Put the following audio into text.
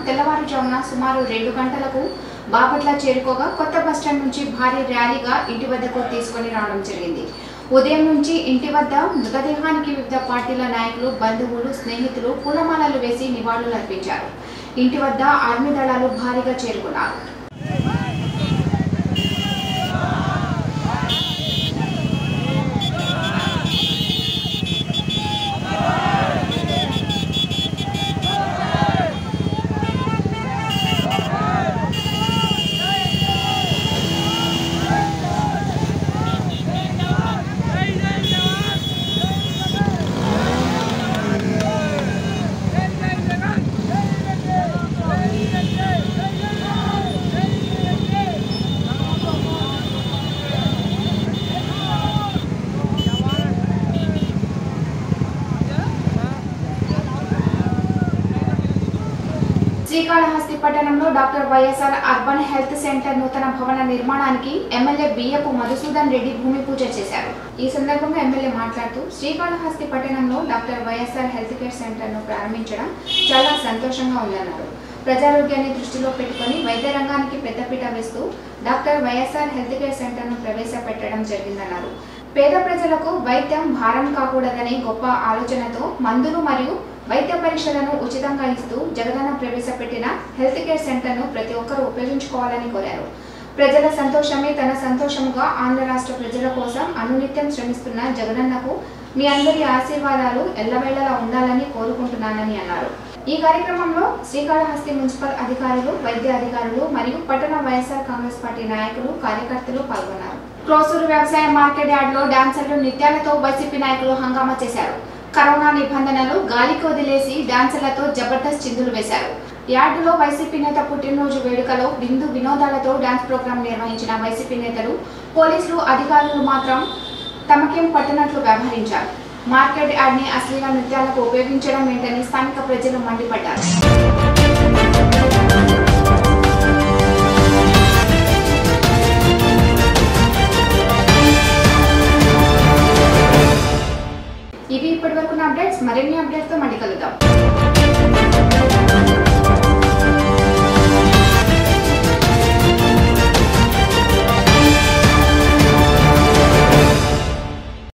తెల్లవారుజామున సుమారు రెండు గంటలకు బాపట్ల చేరుకోగా కొత్త బస్టాండ్ నుంచి భారీ ర్యాలీగా ఇంటి వద్దకు తీసుకొని రావడం జరిగింది ఉదయం నుంచి ఇంటి వద్ద మృతదేహానికి వివిధ పార్టీల నాయకులు బంధువులు స్నేహితులు పూలమాలలు వేసి నివాళులు అర్పించారు ఇంటి వద్ద ఆర్మీ దళాలు భారీగా చేరుకున్నారు శ్రీకాళహస్తి పట్టణంలో doctor YSR urban health centre నూతన భవన నిర్మాణానికి ఎమ్మెల్యే బియ్యపు మధుసూదన్ రెడ్డి భూమి పూజ చేశారు ఈ సందర్భంగా ఎమ్మెల్యే మాట్లాడుతూ శ్రీకాళహస్తి పట్టణంలో doctor YSR health care centre ను ప్రారంభించడం చాలా సంతోషంగా ఉందన్నారు ప్రజారోగ్యాన్ని దృష్టిలో పెట్టుకొని వైద్య రంగానికి పెద్దపీట వేస్తూ doctor YSR health care centre ను ప్రవేశపెట్టడం జరిగిందన్నారు పేద ప్రజలకు వైద్యం భారం కాకూడదనే గొప్ప ఆలోచనతో మందులు మరియు వైద్య పరీక్షలను ఉచితంగా ఇస్తూ జగనన్న ప్రవేశపెట్టిన హెల్త్ కేర్ సెంటర్ను ప్రతి ఒక్కరూ ఉపయోగించుకోవాలని కోరారు ప్రజల సంతోషమే తన సంతోషముగా ఆంధ్ర రాష్ట్ర ప్రజల కోసం అనునిత్యం శ్రమిస్తున్న జగనన్నకు మీ అందరి ఆశీర్వాదాలు ఎల్లవేళలా ఉండాలని కోరుకుంటున్నానని అన్నారు ఈ కార్యక్రమంలో శ్రీకాళహస్తి మున్సిపల్ అధికారులు వైద్య అధికారులు మరియు పట్టణ వైఎస్ఆర్ కాంగ్రెస్ పార్టీ నాయకులు కార్యకర్తలు పాల్గొన్నారు క్రోసూరు వ్యవసాయ మార్కెట్ యార్డ్ లో డాన్సర్లు నృత్యాలతో వైసీపీ నాయకులు హంగామా చేశారు కరోనా నిబంధనలు గాలికి వదిలేసి డాన్సర్లతో జబర్దస్త్ చిందులు వేశారు యార్డులో వైసీపీ నేత పుట్టినరోజు వేడుకలో విందు వినోదాలతో డాన్స్ ప్రోగ్రాం నిర్వహించిన వైసీపీ నేతలు పోలీసులు అధికారులు మాత్రం తమకేం పట్టినట్లు వ్యవహరించారు మార్కెట్ యార్డ్ని అశ్లీల నృత్యాలకు ఉపయోగించడం ఏంటని స్థానిక ప్రజలు మండిపడ్డారు ఇవి ఇప్పటివరకు అప్డేట్స్ మరిన్ని అప్డేట్స్తో మళ్ళీ కలుద్దాం